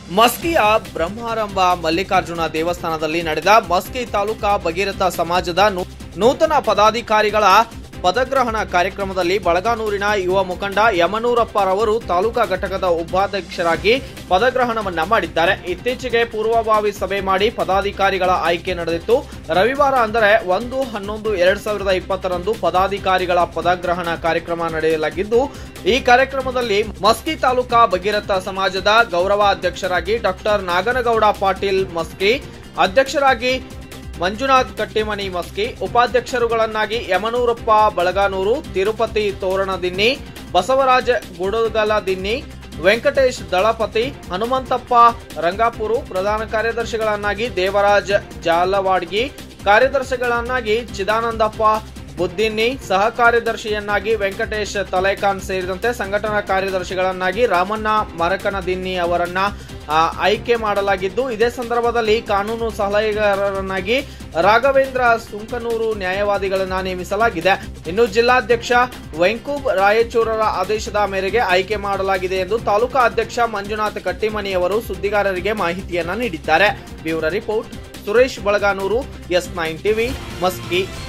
ಮಸ್ಕಿಯ ಬ್ರಹ್ಮಾರಂಭ ಮಲ್ಲಿಕಾರ್ಜುನ ದೇವಸ್ಥಾನದಲ್ಲಿ ನಡೆದ ಮಸ್ಕಿ ತಾಲೂಕಾ ಭಗೀರಥ ಸಮಾಜದ ನೂ- ನೂತನ ಪದಾಧಿಕಾರಿಗಳ ಪದಗ್ರಹಣ ಕಾರ್ಯಕ್ರಮದಲ್ಲಿ ಬಳಗಾನೂರಿನ ಯುವ ಮುಖಂಡ ಯಮನೂರಪ್ಪರವರು ತಾಲೂಕಾ ಘಟಕದ ಉಪಾಧ್ಯಕ್ಷರಾಗಿ ಪದಗ್ರಹಣವನ್ನ ಮಾಡಿದ್ದಾರೆ ಇತ್ತೀಚೆಗೆ ಪೂರ್ವಭಾವಿ ಸಭೆ ಮಾಡಿ ಪದಾಧಿಕಾರಿಗಳ ಆಯ್ಕೆ ನಡೆದಿತ್ತು ರವಿವಾರ ಅಂದರೆ ಒಂದು ಹನ್ನೊಂದು ಎರಡ್ ಸಾವಿರದ ಇಪ್ಪತ್ತರಂದು ಪದಾಧಿಕಾರಿಗಳ ಪದಗ್ರಹಣ ಕಾರ್ಯಕ್ರಮ ನಡೆಯಲಾಗಿದ್ದು ಈ ಕಾರ್ಯಕ್ರಮದಲ್ಲಿ ಮಸ್ಕಿ ತಾಲೂಕಾ ಭಗೀರಥ ಸಮಾಜದ ಗೌರವ ಅಧ್ಯಕ್ಷರಾಗಿ ಡಾಕ್ಟರ್ ನಾಗನಗೌಡ ಪಾಟೀಲ್ ಮಸ್ಕಿ ಅಧ್ಯಕ್ಷರಾಗಿ ಮಂಜುನಾಥ್ ಕಟ್ಟಿಮನಿ ಮಸ್ಕಿ ಉಪಾಧ್ಯಕ್ಷರುಗಳನ್ನಾಗಿ ಯಮನೂರಪ್ಪ ಬಳಗಾನೂರು ತಿರುಪತಿ ತೋರಣದಿನ್ನಿ ಬಸವರಾಜ ಗುಡಗಲದಿನ್ನಿ ವೆಂಕಟೇಶ್ ದಳಪತಿ ಹನುಮಂತಪ್ಪ ರಂಗಾಪುರು ಪ್ರಧಾನ ಕಾರ್ಯದರ್ಶಿಗಳನ್ನಾಗಿ ದೇವರಾಜ್ ಜಾಲವಾಡ್ಗಿ ಕಾರ್ಯದರ್ಶಿಗಳನ್ನಾಗಿ ಚಿದಾನಂದಪ್ಪ ಬುದ್ದಿನ್ನಿ ಸಹ ಕಾರ್ಯದರ್ಶಿಯನ್ನಾಗಿ ವೆಂಕಟೇಶ್ ತಲೈಖಾನ್ ಸೇರಿದಂತೆ ಸಂಘಟನಾ ಕಾರ್ಯದರ್ಶಿಗಳನ್ನಾಗಿ ರಾಮಣ್ಣ ಮರಕನದಿನ್ನಿ ಅವರನ್ನ ಆ, ಆಯ್ಕೆ ಮಾಡಲಾಗಿದ್ದು ಇದೇ ಸಂದರ್ಭದಲ್ಲಿ ಕಾನೂನು ಸಲಹೆಗಾರರನ್ನಾಗಿ ರಾಘವೇಂದ್ರ ಸುಂಕನೂರು ನ್ಯಾಯವಾದಿಗಳನ್ನ ನೇಮಿಸಲಾಗಿದೆ ಇನ್ನು ಜಿಲ್ಲಾಧ್ಯಕ್ಷ ವೆಂಕೂಬ್ ರಾಯಚೂರರ ಆದೇಶದ ಮೇರೆಗೆ ಆಯ್ಕೆ ಮಾಡಲಾಗಿದೆ ಎಂದು ತಾಲೂಕಾ ಅಧ್ಯಕ್ಷ ಮಂಜುನಾಥ್ ಕಟ್ಟಿಮನಿಯವರು ಸುದ್ದಿಗಾರರಿಗೆ ಮಾಹಿತಿಯನ್ನ ನೀಡಿದ್ದಾರೆ bureau report Suresh Balaganuru S nine TV Maski